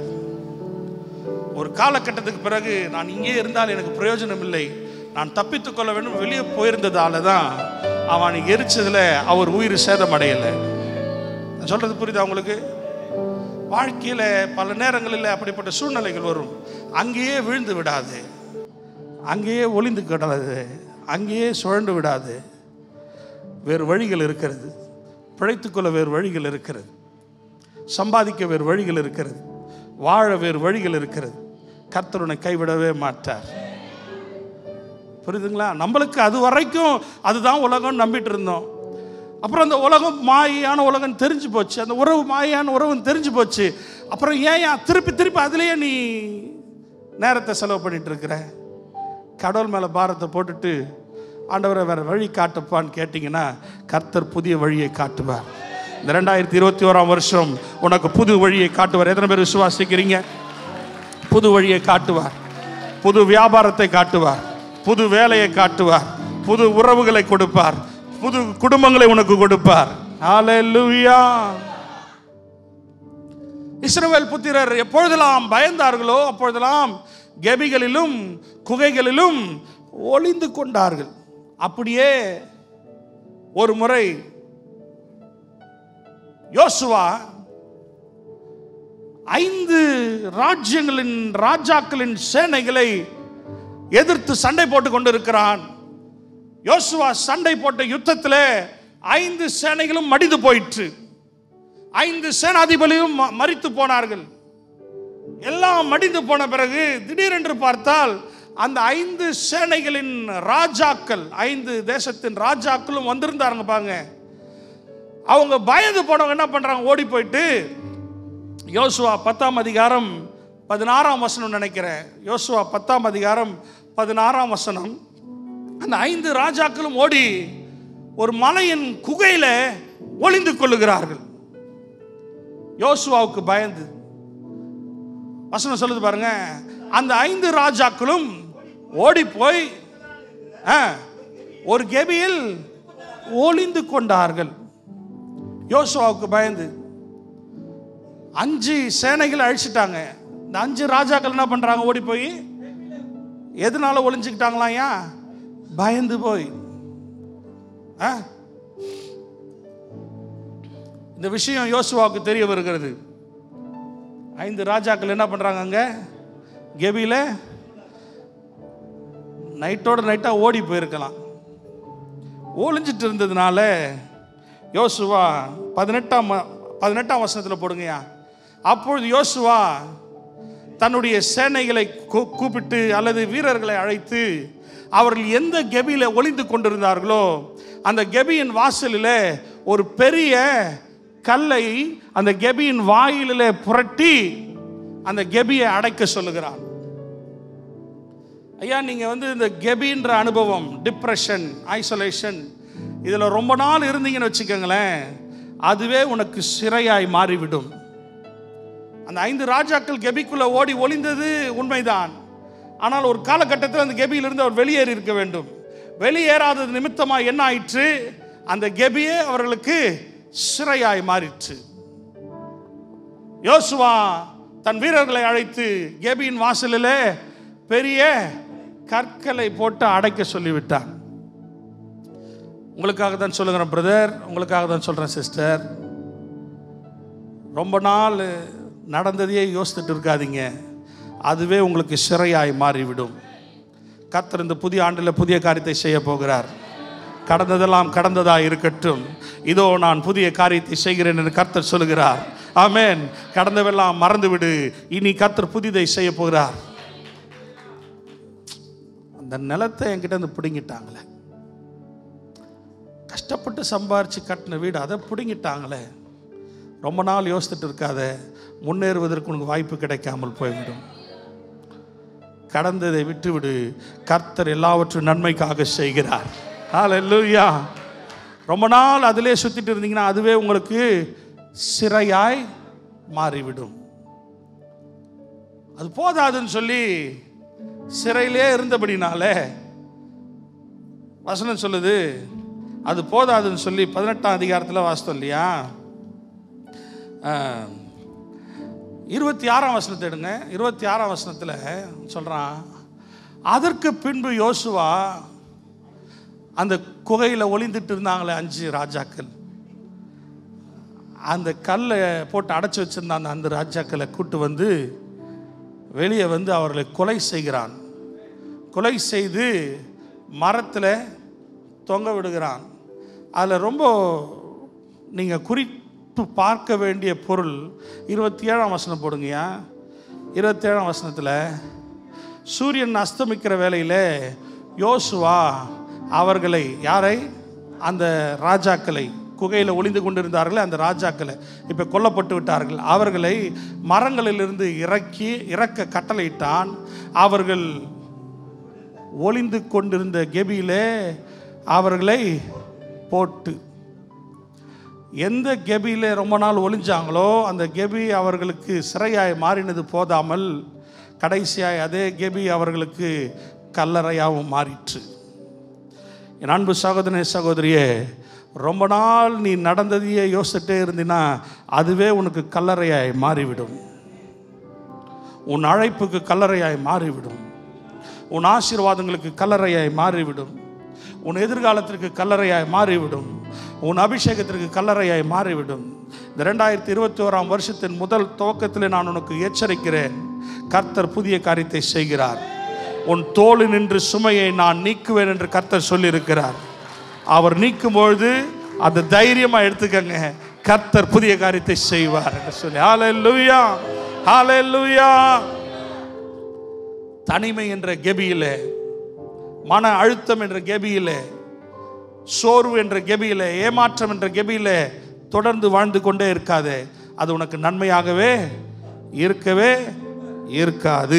ஒரு காலகட்டத்துக்கு பிறகு நான் இங்கே இருந்தால் எனக்கு பிரயோஜனம் இல்லை நான் தப்பித்துக் கொள்ள வேண்டும் வெளியே போயிருந்ததால தான் அவன் எரிச்சதுல அவர் உயிர் சேதமடையலை நான் சொல்றது புரியுதா உங்களுக்கு வாழ்க்கையில பல நேரங்களில் அப்படிப்பட்ட சூழ்நிலைகள் வரும் அங்கேயே விழுந்து விடாது அங்கேயே ஒளிந்து கிடாது அங்கேயே சுழண்டு விடாது வேறு வழிகள் இருக்கிறது பிழைத்துக்கொள்ள வேறு வழிகள் இருக்கிறது சம்பாதிக்க வேறு வழிகள் இருக்கிறது வாழ வேறு வழிகள் இருக்கிறது கர்த்தர் உன்னை கைவிடவே மாட்டார் புரியுதுங்களா நம்மளுக்கு அது வரைக்கும் அதுதான் உலகம் நம்பிட்டு இருந்தோம் அப்புறம் அந்த உலகம் மாயான உலகம் தெரிஞ்சு போச்சு அந்த உறவு மாயான உறவு தெரிஞ்சு போச்சு அப்புறம் ஏன் ஏன் திருப்பி திருப்பி அதுலேயே நீ நேரத்தை செலவு பண்ணிட்டு இருக்கிற கடவுள் மேலே பாரத்தை போட்டுட்டு ஆண்டவரை வேற வழி காட்டுப்பான்னு கேட்டிங்கன்னா கர்த்தர் புதிய வழியை காட்டுவார் இந்த ரெண்டாயிரத்தி இருபத்தி ஓராம் வருஷம் உனக்கு புது வழியை காட்டுவார் எத்தனை பேர் விசுவாசிக்கிறீங்க புது வழியை காட்டுவார் புது வியாபாரத்தை காட்டுவார் புது வேலையை காட்டுவார் புது உறவுகளை கொடுப்பார் புது குடும்பங்களை உனக்கு கொடுப்பார் ஹalleluya இஸ்ரவேல் புத்திரர் எப்பொழுதெல்லாம் பயந்தார்களோ அப்பொழுதெல்லாம் கெபிகளிலும் குகைகளிலும் ஒளிந்து கொண்டார்கள் அப்படியே ஒரு முறை யோசுவா ஐந்து ராஜ்யங்களின் ராஜாக்களின் சேனைகளை எதிர்த்து சண்டை போட்டு கொண்டிருக்கிறான் யோசுவா சண்டை போட்ட யுத்தத்தில் ஐந்து சேனைகளும் மடிந்து போயிற்று ஐந்து சேனாதிபதியும் ம- மரித்து போனார்கள் எல்லாம் மடிந்து போன பிறகு திடீரென்று பார்த்தால் அந்த ஐந்து சேனைகளின் ராஜாக்கள் ஐந்து தேசத்தின் ராஜாக்களும் வந்திருந்தாருங்க பாருங்க அவங்க பயந்து போனவங்க என்ன பண்றாங்க ஓடி போயிட்டு யோசுவா பத்தாம் அதிகாரம் பதினாறாம் வசனம் நினைக்கிறேன் யோசுவா பத்தாம் அதிகாரம் பதினாறாம் வசனம் அந்த ஐந்து ராஜாக்களும் ஓடி ஒரு மலையின் குகையில ஒளிந்து கொள்ளுகிறார்கள் யோசுவாவுக்கு பயந்து வசனம் சொல்லுது பாருங்க அந்த ஐந்து ராஜாக்களும் ஓடி போய் ஆ, ஒரு கெபியில் ஒளிந்து கொண்டார்கள் யோசுவாவுக்கு பயந்து அஞ்சு சேனைகள் அழிச்சிட்டாங்க இந்த அஞ்சு ராஜாக்கள் என்ன பண்றாங்க ஓடி போய் எதனால ஒளிஞ்சுக்கிட்டாங்களாம் ஏன் பயந்து போய் ஆ? இந்த விஷயம் யோசுவாவுக்கு தெரிய வருகிறது ஐந்து ராஜாக்கள் என்ன பண்றாங்க அங்க கெபியில நைட்டோட நைட்டா ஓடி போயிருக்கலாம் ஒளிஞ்சிட்டு இருந்ததுனால யோசுவா பதினெட்டாம் வ- பதினெட்டாம் வசனத்தில் போடுங்கய்யா அப்பொழுது யோசுவா தன்னுடைய சேனைகளை கூ- கூப்பிட்டு அல்லது வீரர்களை அழைத்து அவர்கள் எந்த கெபியில ஒளிந்து கொண்டிருந்தார்களோ அந்த கெபியின் வாசலில் ஒரு பெரிய கல்லை அந்த கெபியின் வாயிலிலே புரட்டி அந்த கெபியை அடைக்க சொல்லுகிறான் ஐயா நீங்கள் வந்து இந்த கெபின்ற அனுபவம் டிப்ரெஷன் ஐசோலேஷன் இதில் ரொம்ப நாள் இருந்தீங்கன்னு வச்சுக்கோங்களேன் அதுவே உனக்கு சிறையாய் மாறிவிடும் அந்த ஐந்து ராஜாக்கள் கெபிக்குள்ள ஓடி ஒளிந்தது உண்மைதான் ஆனால் ஒரு காலகட்டத்தில் அந்த கெபியிலிருந்து அவர் வெளியேறி இருக்க வேண்டும் வெளியேறாதது நிமித்தமாக என்ன ஆயிற்று அந்த கெபியே அவர்களுக்கு சிறையாய் மாறிற்று யோசுவா தன் வீரர்களை அழைத்து கெபியின் வாசலிலே பெரிய கற்களை போட்டு அடைக்க சொல்லிவிட்டான் உங்களுக்காக தான் சொல்லுகிறேன் பிரதர் உங்களுக்காக தான் சொல்கிறேன் சிஸ்டர் ரொம்ப நாள் நடந்ததையே யோசித்துட்டு இருக்காதீங்க அதுவே உங்களுக்கு சிறையாய் மாறிவிடும் கர்த்தர் இந்த புதிய ஆண்டில் புதிய காரியத்தை செய்ய போகிறார் கடந்ததெல்லாம் கடந்ததா இருக்கட்டும் இதோ நான் புதிய காரியத்தை செய்கிறேன் என்று கர்த்தர் சொல்லுகிறார் ஆமென் கடந்தவெல்லாம் மறந்துவிடு இனி கர்த்தர் புதிதை செய்ய போகிறார் அந்த நிலத்தை என்கிட்ட இருந்து பிடுங்கிட்டாங்களே கஷ்டப்பட்டு சம்பாரிச்சு கட்டின வீடு அதை பிடுங்கிட்டாங்களே ரொம்ப நாள் யோசித்துட்டு இருக்காத முன்னேறுவதற்கு உனக்கு வாய்ப்பு கிடைக்காமல் போய்விடும் கடந்ததை விட்டுவிடு கர்த்தர் எல்லாவற்றும் நன்மைக்காக செய்கிறார் ஹalleluya ரொம்ப நாள் அதிலே சுத்திட்டு இருந்தீங்கன்னா அதுவே உங்களுக்கு சிறையாய் மாறிவிடும் அது போதாதுன்னு சொல்லி சிறையிலே இருந்தபடினாலே வசனம் சொல்லுது அது போதாதுன்னு சொல்லி பதினெட்டாம் அதிகாரத்தில் வாசித்தோம் இல்லையா ஆஹ், இருபத்தி ஆறாம் வசனத்தை எடுங்க இருபத்தி ஆறாம் வசனத்தில் சொல்கிறான் அதற்கு பின்பு யோசுவா அந்த குகையில் ஒளிந்துட்டு இருந்தாங்களே அஞ்சு ராஜாக்கள் அந்த கல்லை போட்டு அடைச்சி வச்சிருந்த அந்த அந்த ராஜாக்களை கூட்டு வந்து வெளியே வந்து அவர்களை கொலை செய்கிறான் கொலை செய்து மரத்தில் தொங்க விடுகிறான் அதில் ரொம்ப நீங்கள் குறிப்பு பார்க்க வேண்டிய பொருள் இருபத்தி ஏழாம் வசனம் போடுங்கய்யா இருபத்தேழாம் வசனத்தில் சூரியன் அஸ்தமிக்கிற வேளையில் யோசுவா அவர்களை யாரை அந்த ராஜாக்களை குகையில் ஒளிந்து கொண்டிருந்தார்களே அந்த ராஜாக்களை இப்போ கொல்லப்பட்டு விட்டார்கள் அவர்களை மரங்களிலிருந்து இறக்கி இறக்க கட்டளையிட்டான் அவர்கள் ஒளிந்து கொண்டிருந்த கெபியிலே அவர்களை போட்டு எந்த கெபியிலே ரொம்ப நாள் ஒளிஞ்சாங்களோ அந்த கெபி அவர்களுக்கு சிறையாய் மாறினது போதாமல் கடைசியாய் அதே கெபி அவர்களுக்கு கல்லறையாகவும் மாறிற்று என் அன்பு சகோதரனே சகோதரியே ரொம்ப நாள் நீ நடந்ததையே யோசிச்சுட்டே இருந்தினா அதுவே உனக்கு கல்லறையாய் மாறிவிடும் உன் அழைப்புக்கு கல்லறையாய் மாறிவிடும் உன் ஆசீர்வாதங்களுக்கு கல்லறையாய் மாறிவிடும் உன் எதிர்காலத்திற்கு கல்லறையாய் மாறிவிடும் உன் அபிஷேகத்திற்கு கல்லறையாய் மாறிவிடும் இந்த ரெண்டாயிரத்தி இருபத்தி ஓராம் வருஷத்தின் முதல் துவக்கத்தில் நான் உனக்கு எச்சரிக்கிறேன் கர்த்தர் புதிய காரியத்தை செய்கிறார் உன் தோளு நின்று சுமையை நான் நீக்குவேன் என்று கர்த்தர் சொல்லியிருக்கிறார் அவர் நீக்கும் பொழுது அந்த தைரியமா எடுத்துக்கங்க கர்த்தர் புதிய காரியத்தை செய்வார் என்று சொல்லி ஹalleluya ஹalleluya தனிமை என்ற கெபியிலே மன அழுத்தம் என்ற கெபியிலே சோர்வு என்ற கெபியிலே ஏமாற்றம் என்ற கெபியிலே தொடர்ந்து வாழ்ந்து கொண்டே இருக்காதே அது உனக்கு நன்மையாகவே இருக்கவே இருக்காது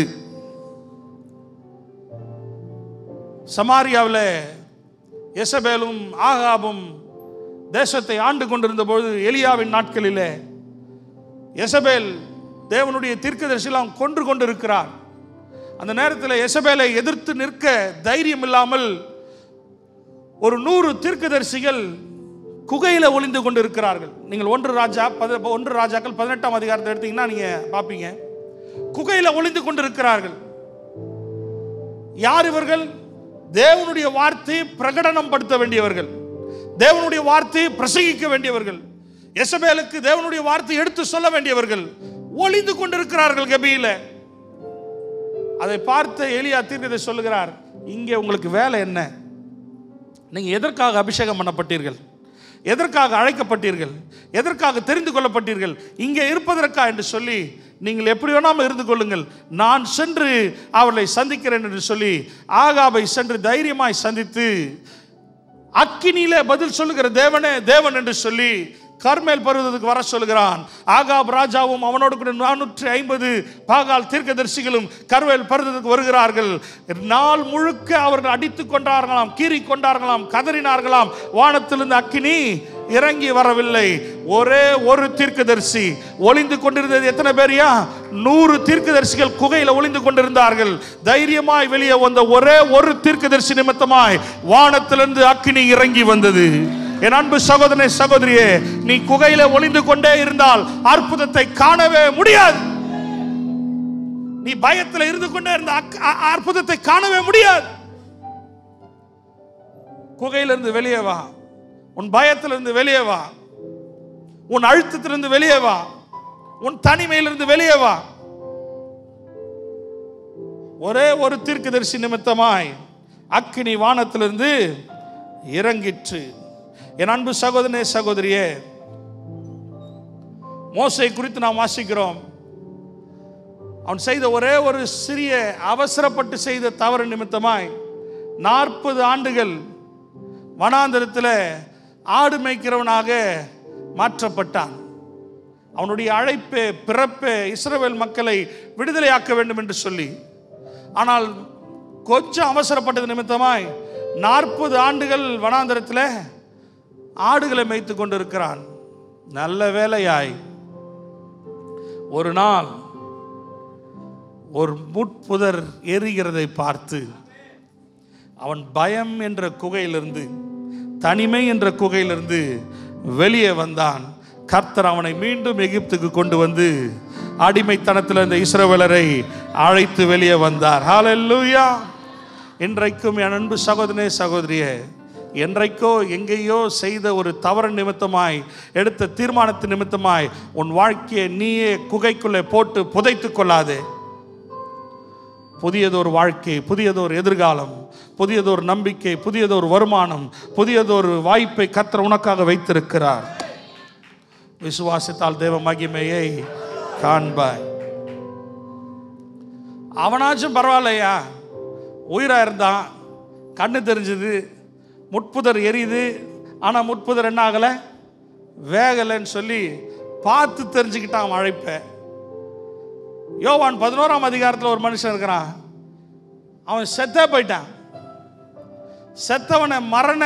சமாரியாவில் எசபேலும் ஆகாபும் தேசத்தை ஆண்டு கொண்டிருந்த பொழுது எலியாவின் நாட்களிலே எசபேல் தேவனுடைய தீர்க்கதரிசிலாம் கொன்று கொண்டிருக்கிறார் அந்த நேரத்தில் எசபேலை எதிர்த்து நிற்க தைரியம் இல்லாமல் ஒரு நூறு தீர்க்கதரிசிகள் குகையில் ஒளிந்து கொண்டிருக்கிறார்கள் நீங்கள் ஒன்று ராஜா பத ஒன்று ராஜாக்கள் பதினெட்டாம் அதிகாரத்தை எடுத்தீங்கன்னா நீங்கள் பார்ப்பீங்க குகையில் ஒளிந்து கொண்டிருக்கிறார்கள் யார் இவர்கள் தேவனுடைய வார்த்தையை பிரகடனம் படுத்த வேண்டியவர்கள் தேவனுடைய வார்த்தையை பிரசங்கிக்க வேண்டியவர்கள் எசபேலுக்கு தேவனுடைய வார்த்தை எடுத்து சொல்ல வேண்டியவர்கள் ஒளிந்து கொண்டிருக்கிறார்கள் கபியில அதை பார்த்த எலியா தீர்க்கதை சொல்லுகிறார் இங்கே உங்களுக்கு வேலை என்ன நீங்க எதற்காக அபிஷேகம் பண்ணப்பட்டீர்கள் எதற்காக அழைக்கப்பட்டீர்கள் எதற்காக தெரிந்து கொள்ளப்பட்டீர்கள் இங்கே இருப்பதற்கா என்று சொல்லி நீங்கள் எப்படி வேணாமல் இருந்து கொள்ளுங்கள் நான் சென்று அவர்களை சந்திக்கிறேன் என்று சொல்லி ஆகாபை சென்று தைரியமாய் சந்தித்து அக்கினியிலே பதில் சொல்லுகிற தேவனே தேவன் என்று சொல்லி கர்மேல் பருவத்துக்கு வர சொல்கிறான் ஆகாப் ராஜாவும் அவனோடு கூட நானூற்றி ஐம்பது பாகால் தீர்க்கதரிசிகளும் கர்மேல் பருவத்துக்கு வருகிறார்கள் நாள் முழுக்க அவர்கள் அடித்துக் கொண்டார்களாம் கீறி கொண்டார்களாம் கதறினார்களாம் வானத்திலிருந்து அக்கினி இறங்கி வரவில்லை ஒரே ஒரு தீர்க்கதரிசி ஒளிந்து கொண்டிருந்தது எத்தனை பேரியா நூறு தீர்க்கதரிசிகள் குகையில் ஒளிந்து கொண்டிருந்தார்கள் தைரியமாய் வெளியே வந்த ஒரே ஒரு தீர்க்கதரிசி நிமித்தமாய் வானத்திலிருந்து அக்கினி இறங்கி வந்தது என் அன்பு சகோதரனே சகோதரியே நீ குகையில ஒளிந்து கொண்டே இருந்தால் அற்புதத்தை காணவே முடியாது நீ பயத்தில் இருந்து கொண்டே இருந்த அக்- அ- அற்புதத்தை காணவே முடியாது குகையிலிருந்து வெளியே வா உன் பயத்திலிருந்து வெளியே வா உன் அழுத்தத்திலிருந்து வெளியே வா உன் தனிமையிலிருந்து வெளியே வா ஒரே ஒரு தீர்க்கதரிசி நிமித்தமாய் அக்கினி வானத்திலிருந்து இறங்கிற்று என் அன்பு சகோதரனே சகோதரியே மோசை குறித்து நாம் வாசிக்கிறோம் அவன் செய்த ஒரே ஒரு சிறிய அவசரப்பட்டு செய்த தவறு நிமித்தமாய் நாற்பது ஆண்டுகள் வனாந்தரத்தில் ஆடு மேய்க்கிறவனாக மாற்றப்பட்டான் அவனுடைய அழைப்பே பிறப்பே இஸ்ரவேல் மக்களை விடுதலையாக்க வேண்டும் என்று சொல்லி ஆனால் கொஞ்சம் அவசரப்பட்டது நிமித்தமாய் நாற்பது ஆண்டுகள் வனாந்தரத்தில் ஆடுகளை மேய்த்து கொண்டிருக்கிறான் நல்ல வேலையாய் ஒரு நாள் ஒரு முட்புதர் எரிகிறதை பார்த்து அவன் பயம் என்ற குகையிலிருந்து தனிமை என்ற குகையிலிருந்து வெளியே வந்தான் கர்த்தர் அவனை மீண்டும் எகிப்துக்கு கொண்டு வந்து அடிமைத்தனத்தில் இருந்த இஸ்ரவேலரை அழைத்து வெளியே வந்தார் ஹalleluya இன்றைக்கும் என் அன்பு சகோதரனே சகோதரியே என்றைக்கோ எங்கேயோ செய்த ஒரு தவறு நிமித்தமாய் எடுத்த தீர்மானத்தின் நிமித்தமாய் உன் வாழ்க்கையை நீயே குகைக்குள்ளே போட்டு புதைத்துக் கொள்ளாதே புதியதொரு வாழ்க்கை புதியதொரு எதிர்காலம் புதியதொரு நம்பிக்கை புதியதொரு வருமானம் புதியதொரு வாய்ப்பை கத்தர் உனக்காக வைத்திருக்கிறார் விசுவாசத்தால் தேவ மகிமையை காண்பாய் அவனாச்சும் பரவாயில்லையா உயிரா இருந்தான் கண்ணு தெரிஞ்சது முட்புதர் எரியுது ஆனால் முட்புதர் என்ன ஆகலை வேகலைன்னு சொல்லி பார்த்து தெரிஞ்சுக்கிட்டான் அழைப்பை யோவான் பதினோராம் அதிகாரத்தில் ஒரு மனுஷன் இருக்கிறான் அவன் செத்தே போயிட்டான் செத்தவனை மரண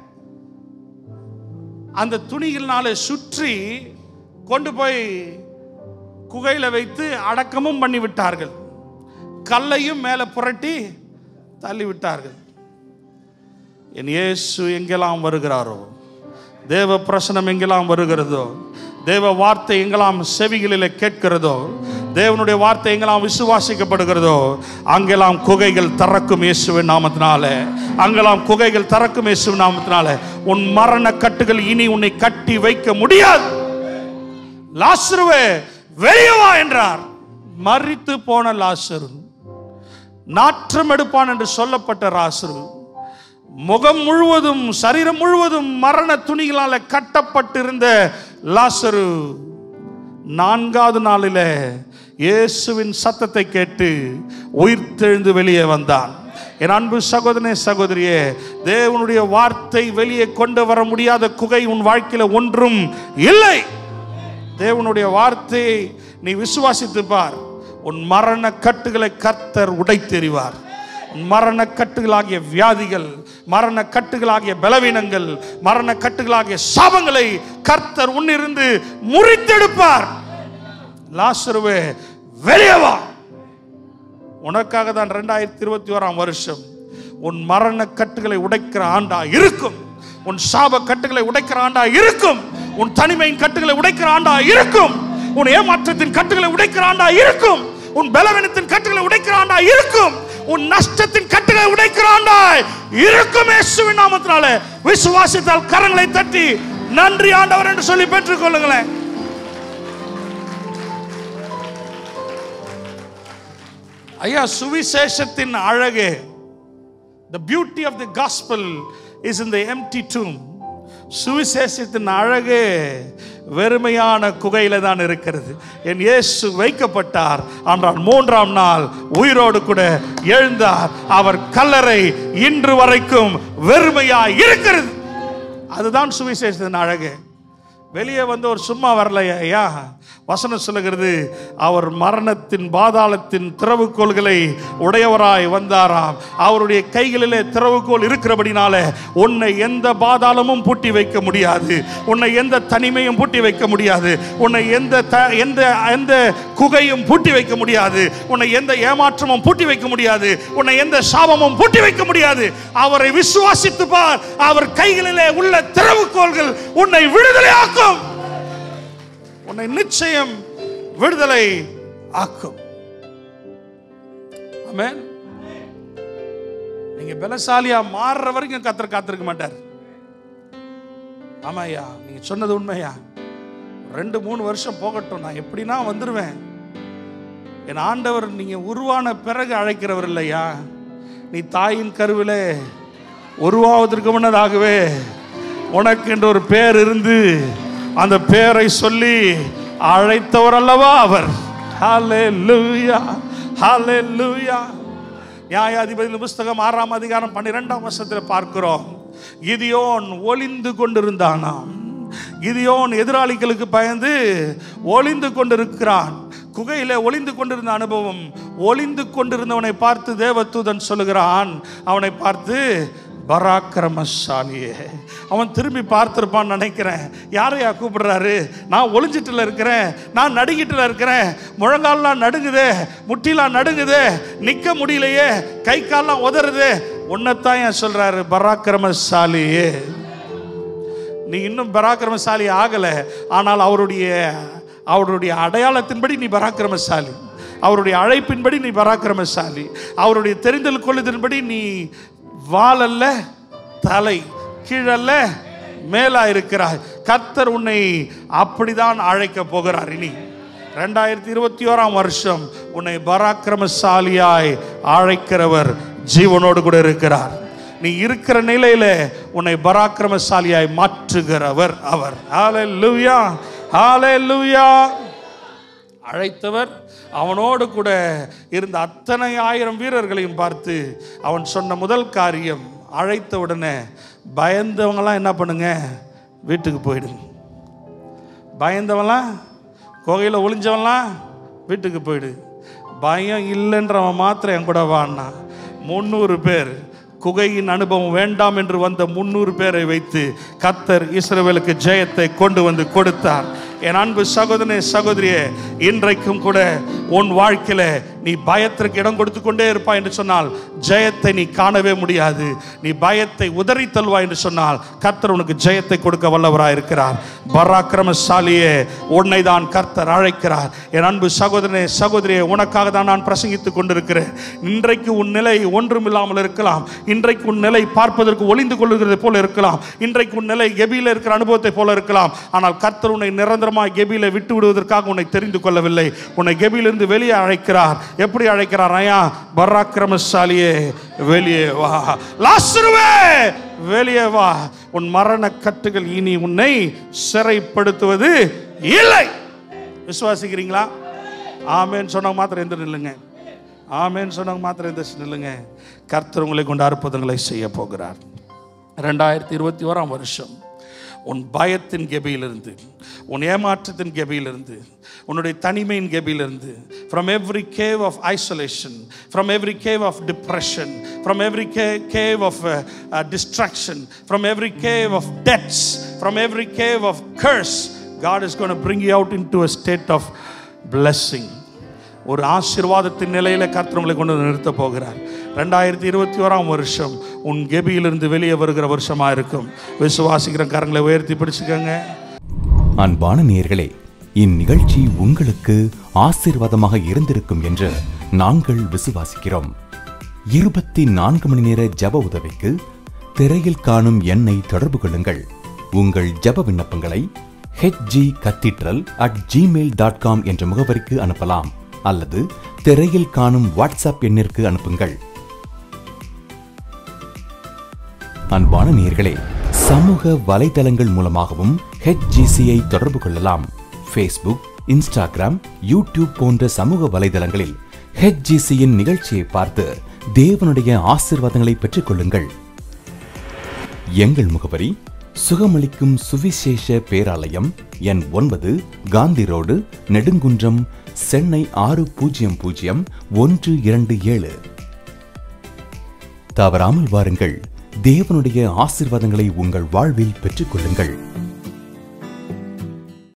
அந்த துணிகளினால சுற்றி கொண்டு போய் குகையில் வைத்து அடக்கமும் பண்ணி விட்டார்கள் கல்லையும் மேலே புரட்டி தள்ளி விட்டார்கள் என் இயேசு எங்கெல்லாம் வருகிறாரோ தேவ பிரசனம் எங்கெல்லாம் வருகிறதோ தேவ வார்த்தை எங்கெல்லாம் செவிகளிலே கேட்கிறதோ தேவனுடைய வார்த்தை எங்கெல்லாம் விசுவாசிக்கப்படுகிறதோ அங்கெல்லாம் குகைகள் திறக்கும் இயேசுவின் நாமத்தினால அங்கெல்லாம் குகைகள் திறக்கும் இயேசுவின் நாமத்தினால உன் மரண கட்டுகள் இனி உன்னை கட்டி வைக்க முடியாது லாசருவே வெளியே வா என்றார் மறித்து போன லாசரு நாற்றம் எடுப்பான் என்று சொல்லப்பட்ட ராசரு முகம் முழுவதும் சரீரம் முழுவதும் மரண துணிகளால கட்டப்பட்டிருந்த லாசரு நான்காவது நாளில் இயேசுவின் சத்தத்தை கேட்டு உயிர்த்தெழுந்து வெளியே வந்தான் என் அன்பு சகோதரனே சகோதரியே தேவனுடைய வார்த்தை வெளியே கொண்டு வர முடியாத குகை உன் வாழ்க்கையில ஒன்றும் இல்லை தேவனுடைய வார்த்தையை நீ விசுவாசித்து பார் உன் மரண கட்டுகளை கர்த்தர் உடைத்தெறிவார் உன் மரண கட்டுகளாகிய வியாதிகள் மரண கட்டுகளாகிய பலவீனங்கள் மரண கட்டுகளாகிய சாபங்களை கர்த்தர் உன்னிருந்து முறித்தெடுப்பார் லாசருவே வெளியே வா உனக்காக தான் ரெண்டாயிரத்தி இருபத்தி ஓராம் வருஷம் உன் மரண கட்டுகளை உடைக்கிற ஆண்டா இருக்கும் உன் சாப கட்டுகளை உடைக்கிற ஆண்டா இருக்கும் உன் தனிமையின் கட்டுகளை உடைக்கிற ஆண்டா இருக்கும் உன் ஏமாற்றத்தின் கட்டுகளை உடைக்கிற ஆண்டா இருக்கும் உன் பலவீனத்தின் கட்டுகளை உடைக்கிற ஆண்டா இருக்கும் உன் நஷ்டத்தின் கட்டுகளை உடைக்கிற ஆண்டா இருக்கும் இயேசுவின் நாமத்தினால விசுவாசித்தால் கரங்களை தட்டி நன்றி ஆண்டவர் என்று சொல்லி பெற்றுக் கொள்ளுங்களேன் ஐயா சுவிசேஷத்தின் அழகே the beauty of the gospel is in the empty tomb சுவிசேஷத்தின் அழகு வெறுமையான குகையில தான் இருக்கிறது என் இயேசு வைக்கப்பட்டார் ஆனால் மூன்றாம் நாள் உயிரோடு கூட எழுந்தார் அவர் கல்லறை இன்று வரைக்கும் வெறுமையா இருக்கிறது அதுதான் சுவிசேஷத்தின் அழகு வெளியே வந்து ஒரு சும்மா வரலையா ஐயா வசனம் சொல்லுகிறது அவர் மரணத்தின் பாதாளத்தின் திறவுகோள்களை உடையவராய் வந்தாராம் அவருடைய கைகளிலே திறவுகோல் இருக்கிறபடினால உன்னை எந்த பாதாளமும் பூட்டி வைக்க முடியாது உன்னை எந்த தனிமையும் பூட்டி வைக்க முடியாது உன்னை எந்த த எந்த எந்த குகையும் பூட்டி வைக்க முடியாது உன்னை எந்த ஏமாற்றமும் பூட்டி வைக்க முடியாது உன்னை எந்த சாபமும் பூட்டி வைக்க முடியாது அவரை விசுவாசித்து பார் அவர் கைகளிலே உள்ள திறவுகோள்கள் உன்னை விடுதலையாக்கும் உன்னை நிச்சயம் விடுதலை ஆக்கும் ஆமென் நீங்க பலசாலியா மாறுற வரைக்கும் கத்தர் காத்திருக்க மாட்டார் ஆமா ஐயா நீங்க சொன்னது உண்மையா ரெண்டு மூணு வருஷம் போகட்டும் நான் எப்படின்னா வந்துடுவேன் என் ஆண்டவர் நீங்க உருவான பிறகு அழைக்கிறவர் இல்லையா நீ தாயின் கருவிலே உருவாவதற்கு முன்னதாகவே உனக்கு என்று ஒரு பேர் இருந்து அந்த பேரை சொல்லி அழைத்தவர் அல்லவா அவர் ஹalleluya ஹalleluya நியாயாதிபதியின் புஸ்தகம் ஆறாம் அதிகாரம் பன்னிரெண்டாம் வருஷத்தில் பார்க்கிறோம் கிதியோன் ஒளிந்து கொண்டிருந்தானாம் கிதியோன் எதிராளிகளுக்கு பயந்து ஒளிந்து கொண்டிருக்கிறான் குகையிலே ஒளிந்து கொண்டிருந்த அனுபவம் ஒளிந்து கொண்டிருந்தவனை பார்த்து தேவதூதன் சொல்லுகிறான் அவனை பார்த்து பராக்கிரமசாலியே அவன் திரும்பி பார்த்திருப்பான்னு நினைக்கிறேன் யாரையா கூப்பிடுறாரு நான் ஒளிஞ்சிட்டுல இருக்கிறேன் நான் நடுங்கிட்டுல இருக்கிறேன் முழங்கால்லாம் நடுங்குதே முட்டிலாம் நடுங்குதே நிக்க முடியலையே கை கால்லாம் உதறுது உன்னைத்தான் ஏன் சொல்றாரு பராக்கிரமசாலியே நீ இன்னும் பராக்கிரமசாலி ஆகல ஆனால் அவருடைய அவருடைய அடையாளத்தின்படி நீ பராக்கிரமசாலி அவருடைய அழைப்பின்படி நீ பராக்கிரமசாலி அவருடைய தெரிந்தல் கொள்ளுதலின்படி நீ வாளல்ல தலை கீழல்ல மேலா இருக்கிறாய் கர்த்தர் உன்னை அப்படிதான் அழைக்க போகிறார் இனி ரெண்டாயிரத்தி இருபத்தி ஓராம் வருஷம் உன்னை பராக்கிரமசாலியாய் அழைக்கிறவர் ஜீவனோடு கூட இருக்கிறார் நீ இருக்கிற நிலையில உன்னை பராக்கிரமசாலியாய் மாற்றுகிறவர் அவர் ஹalleluya ஹalleluya அழைத்தவர் அவனோடு கூட இருந்த அத்தனை ஆயிரம் வீரர்களையும் பார்த்து அவன் சொன்ன முதல் காரியம் அழைத்த உடனே பயந்தவங்களாம் என்ன பண்ணுங்க வீட்டுக்கு போயிடுங்க பயந்தவன்லாம் குகையில் ஒளிஞ்சவன்லாம் வீட்டுக்கு போயிடு பயம் இல்லைன்றவன் மாத்திரம் என் கூட வான்னா முந்நூறு பேர் குகையின் அனுபவம் வேண்டாம் என்று வந்த முந்நூறு பேரை வைத்து கத்தர் இஸ்ரவேலுக்கு ஜெயத்தை கொண்டு வந்து கொடுத்தார் என் அன்பு சகோதரனே சகோதரியே இன்றைக்கும் கூட உன் வாழ்க்கையில நீ பயத்திற்கு இடம் கொடுத்து கொண்டே இருப்பாய் என்று சொன்னால் ஜெயத்தை நீ காணவே முடியாது நீ பயத்தை உதறி தள்ளுவாய் என்று சொன்னால் கர்த்தர் உனக்கு ஜெயத்தை கொடுக்க வல்லவராய் இருக்கிறார் பராக்கிரமசாலியே உன்னை தான் கர்த்தர் அழைக்கிறார் என் அன்பு சகோதரனே சகோதரியே உனக்காக தான் நான் பிரசங்கித்துக் கொண்டிருக்கிறேன் இன்றைக்கு உன் நிலை ஒன்றுமில்லாமல் இருக்கலாம் இன்றைக்கு உன் நிலை பார்ப்பதற்கு ஒளிந்து கொள்ளுகிறது போல இருக்கலாம் இன்றைக்கு உன் நிலை கெபியில இருக்கிற அனுபவத்தை போல இருக்கலாம் ஆனால் கர்த்தர் உன்னை நிரந்தரமாக கெபியில விட்டு விடுவதற்காக உன்னை தெரிந்து கொள்ளவில்லை உன்னை கெபியிலிருந்து வெளியே அழைக்கிறார் எப்படி அழைக்கிறார் ஐயா பராக்கிரமசாலியே வெளியே வா லாசருவே வெளியே வா உன் மரண கட்டுகள் இனி உன்னை சிறைப்படுத்துவது இல்லை விசுவாசிக்கிறீங்களா ஆமேன்னு சொன்ன மாத்திரம் எந்த நில்லுங்க ஆமேன்னு சொன்னவங்க மாத்திரம் எந்த நில்லுங்க கர்த்தர் உங்களை கொண்டு அற்புதங்களை செய்ய போகிறார் ரெண்டாயிரத்தி இருபத்தி ஓராம் வருஷம் உன் பயத்தின் கெபியிலிருந்து உன் ஏமாற்றத்தின் கெபியிலிருந்து உன்னுடைய தனிமையின் கெபியிலிருந்து from every cave of isolation from every cave of depression from every கே cave of distraction from every cave of debts from every cave of curse God is gone bring you out into a state of blessing ஒரு ஆசீர்வாதத்தின் நிலையில கர்த்தர் உங்களை கொண்டு வந்து நிறுத்த போகிறார் ரெண்டாயிரத்தி இருபத்தி ஓராம் வருஷம் உன் கெபியிலிருந்து வெளியே வருகிற வருஷமா இருக்கும் விசுவாசிக்கிற கரங்களை உயர்த்தி பிடிச்சுக்கோங்க அன்பான நேயர்களே இந்நிகழ்ச்சி உங்களுக்கு ஆசீர்வாதமாக இருந்திருக்கும் என்று நாங்கள் விசுவாசிக்கிறோம் இருபத்தி நான்கு மணி நேர ஜப உதவிக்கு திரையில் காணும் எண்ணை தொடர்பு கொள்ளுங்கள் உங்கள் ஜப விண்ணப்பங்களை HG cathedral at Gmail dot com என்ற முகவரிக்கு அனுப்பலாம் அல்லது திரையில் காணும் வாட்ஸ்அப் எண்ணிற்கு அனுப்புங்கள் அன்பான நேயர்களே சமூக வலைதளங்கள் மூலமாகவும் ஹெச்ஜிசியை தொடர்பு கொள்ளலாம் ஃபேஸ்புக் இன்ஸ்டாகிராம் யூடியூப் போன்ற சமூக வலைதளங்களில் ஹெச்ஜிசியின் நிகழ்ச்சியை பார்த்து தேவனுடைய ஆசீர்வாதங்களை பெற்றுக் கொள்ளுங்கள் எங்கள் முகவரி சுகமளிக்கும் சுவிசேஷ பேராலயம் எண் ஒன்பது காந்தி ரோடு நெடுங்குன்றம் சென்னை ஆறு பூஜ்ஜியம் பூஜ்ஜியம் ஒன்று இரண்டு ஏழு தவறாமல் வாருங்கள் தேவனுடைய ஆசீர்வாதங்களை உங்கள் வாழ்வில் பெற்றுக் கொள்ளுங்கள்